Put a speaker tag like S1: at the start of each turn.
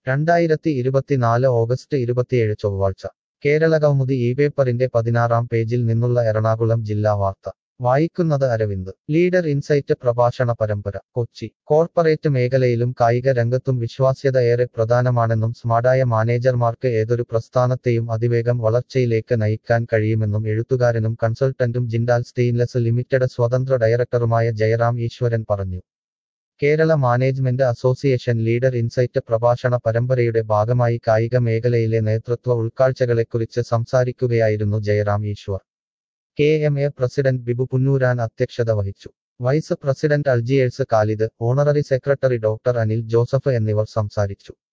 S1: രണ്ടായിരത്തി ഇരുപത്തിനാല് ഓഗസ്റ്റ് ഇരുപത്തിയേഴ് ചൊവ്വാഴ്ച കേരളകൗമുദി ഈ പേപ്പറിന്റെ പതിനാറാം പേജിൽ നിന്നുള്ള എറണാകുളം ജില്ലാ വാർത്ത വായിക്കുന്നത് അരവിന്ദ് ലീഡർ ഇൻസൈറ്റ് പ്രഭാഷണ പരമ്പര കൊച്ചി കോർപ്പറേറ്റ് മേഖലയിലും കായിക രംഗത്തും വിശ്വാസ്യത ഏറെ പ്രധാനമാണെന്നും സ്മാർട്ടായ മാനേജർമാർക്ക് ഏതൊരു പ്രസ്ഥാനത്തെയും അതിവേഗം വളർച്ചയിലേക്ക് നയിക്കാൻ കഴിയുമെന്നും എഴുത്തുകാരനും കൺസൾട്ടന്റും ജിൻഡാൽ സ്റ്റെയിൻലെസ് ലിമിറ്റഡ് സ്വതന്ത്ര ഡയറക്ടറുമായ ജയറാം ഈശ്വരൻ പറഞ്ഞു Kerala management association leader insight പ്രഭാഷണ പരമ്പരയുടെ ഭാഗമായി കായിക മേഖലയിലെ നേതൃത്വ ഉൾക്കാഴ്ചകളെക്കുറിച്ച് സംസാരിക്കുകയായിരുന്നു Jayaram Eswar K M A president Bibu Punnooran അധ്യക്ഷത വഹിച്ചു vice president Algiers Khalid honorary secretary doctor Anil Joseph എന്നിവർ സംസാരിച്ചു